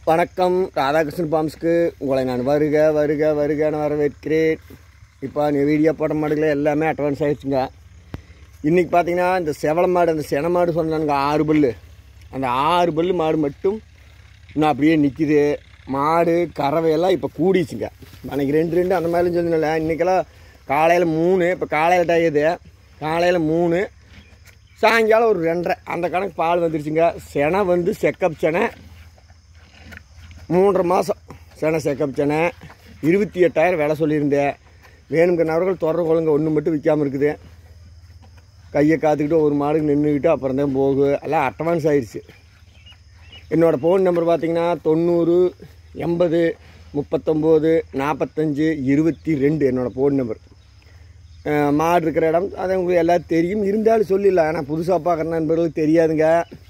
வணக்கம் ராதாகிருஷ்ணன் பாம்ஸ்க்கு உங்களை நான் வருக வருக வருகன்னு வரவேற்கிறேன் இப்போ நீ வீடியோ போட்ட மாடுகளே எல்லாமே அட்வான்ஸ் ஆகிடுச்சுங்க இன்றைக்கி பார்த்தீங்கன்னா இந்த செவல மாடு அந்த சென மாடு சொன்னானுங்க ஆறு பல்லு அந்த ஆறு பல்லு மாடு மட்டும் இன்னும் அப்படியே நிற்கிது மாடு கறவையெல்லாம் இப்போ கூடிச்சுங்க அன்றைக்கி ரெண்டு ரெண்டு அந்த மாதிரிலாம் சொன்னல இன்றைக்கெல்லாம் காலையில் மூணு இப்போ காலையில் டயது காலையில் மூணு சாயங்காலம் ஒரு ரெண்டரை அந்த கணக்கு பால் வந்துருச்சுங்க செனை வந்து செக்கப் செனை மூன்றரை மாதம் செனை செக்கப் செனை இருபத்தி எட்டாயிரம் விலை சொல்லியிருந்தேன் வேணுங்கிற நபர்கள் தொடர் கொள்ளுங்க ஒன்று மட்டும் விற்காமல் இருக்குது கையை காத்துக்கிட்டு ஒரு மாடுக்கு நின்றுக்கிட்டு அப்புறம் தான் போகும் எல்லாம் அட்வான்ஸ் ஆயிடுச்சு என்னோடய ஃபோன் நம்பர் பார்த்தீங்கன்னா தொண்ணூறு எண்பது முப்பத்தொம்போது நாற்பத்தஞ்சு இருபத்தி ரெண்டு என்னோடய ஃபோன் நம்பர் அஹ் மாடு இருக்கிற இடம் அது உங்களுக்கு எல்லாம் தெரியும் இருந்தாலும் சொல்லிடலாம் ஆனால் புதுசாக பார்க்குற நண்பர்களுக்கு தெரியாதுங்க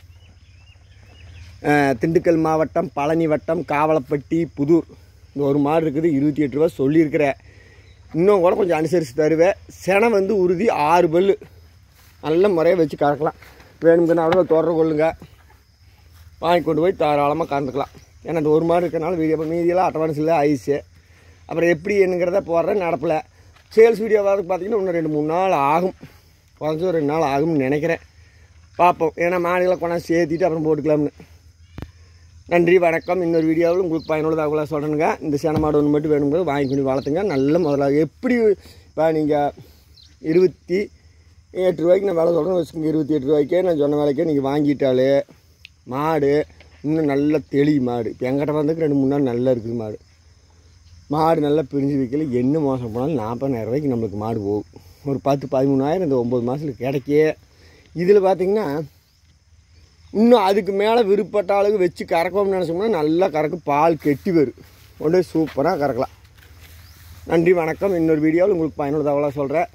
அஹ் திண்டுக்கல் மாவட்டம் பழனி வட்டம் காவலப்பட்டி புதூர் இந்த ஒரு மாடு இருக்குது இருபத்தி எட்டு ரூபா சொல்லியிருக்கிறேன் இன்னும் கூட கொஞ்சம் அனுசரித்து தருவேன் செனை வந்து உறுதி ஆறு பல்லு நல்ல முறையை வச்சு கறக்கலாம் வேணுங்கன்னா அவ்வளோ தொடர கொள்ளுங்க வாங்கி கொண்டு போய் தாராளமாக கறந்துக்கலாம் ஏன்னா இந்த ஒரு மாடு இருக்கிறனால வீடியோ மீதியெல்லாம் அட்வான்ஸ் இல்லை ஐஸு அப்புறம் எப்படி என்னங்கிறத போடுறேன் நடப்பில் சேல்ஸ் வீடியோ வரதுக்கு பார்த்தீங்கன்னா இன்னும் ரெண்டு மூணு நாள் ஆகும் குறைஞ்ச ஒரு ரெண்டு நாள் ஆகும்னு நினைக்கிறேன் பார்ப்போம் ஏன்னா மாடுகளை கொண்டாந்து சேர்த்திட்டு அப்புறம் போட்டுக்கலாம்னு நன்றி வணக்கம் இன்னொரு வீடியோவில் உங்களுக்கு பயனுள்ள தகவலாக சொல்கிறேனுங்க இந்த சேன மாடு ஒன்று மட்டும் வேணும்போது வாங்கி கொண்டு வளர்த்துங்க நல்ல முதலாக எப்படி இப்போ நீங்கள் இருபத்தி எட்டு ரூபாய்க்கு நான் விலை சொல்கிறேன் வச்சுக்கோங்க இருபத்தி எட்டு ரூபாய்க்கே நான் சொன்ன விலைக்கே நீங்கள் வாங்கிட்டாலே மாடு இன்னும் நல்ல தெளி மாடு இப்போ எங்கிட்ட வந்துக்கு ரெண்டு மூணு நாள் நல்லா இருக்குது மாடு மாடு நல்லா பிரிஞ்சு வைக்கல என்ன மோசம் போனாலும் நாற்பதாயிரம் ரூபாய்க்கு நம்மளுக்கு மாடு போகும் ஒரு பத்து பதிமூணாயிரம் இந்த ஒம்பது மாதத்துல கிடைக்கே இதில் பார்த்தீங்கன்னா இன்னும் அதுக்கு மேலே விருப்பப்பட்ட அளவுக்கு வச்சு கறக்கணும்னு நினச்சோம்னா நல்லா கறக்கும் பால் கெட்டி வரும் கொண்டு போய் சூப்பராக கறக்கலாம் நன்றி வணக்கம் இன்னொரு வீடியோவில் உங்களுக்கு பயனுள்ள தகவலாக சொல்கிறேன்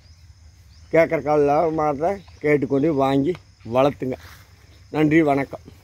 கேட்குற காலில் மாட்டை கேட்டுக்கொண்டு வாங்கி வளர்த்துங்க நன்றி வணக்கம்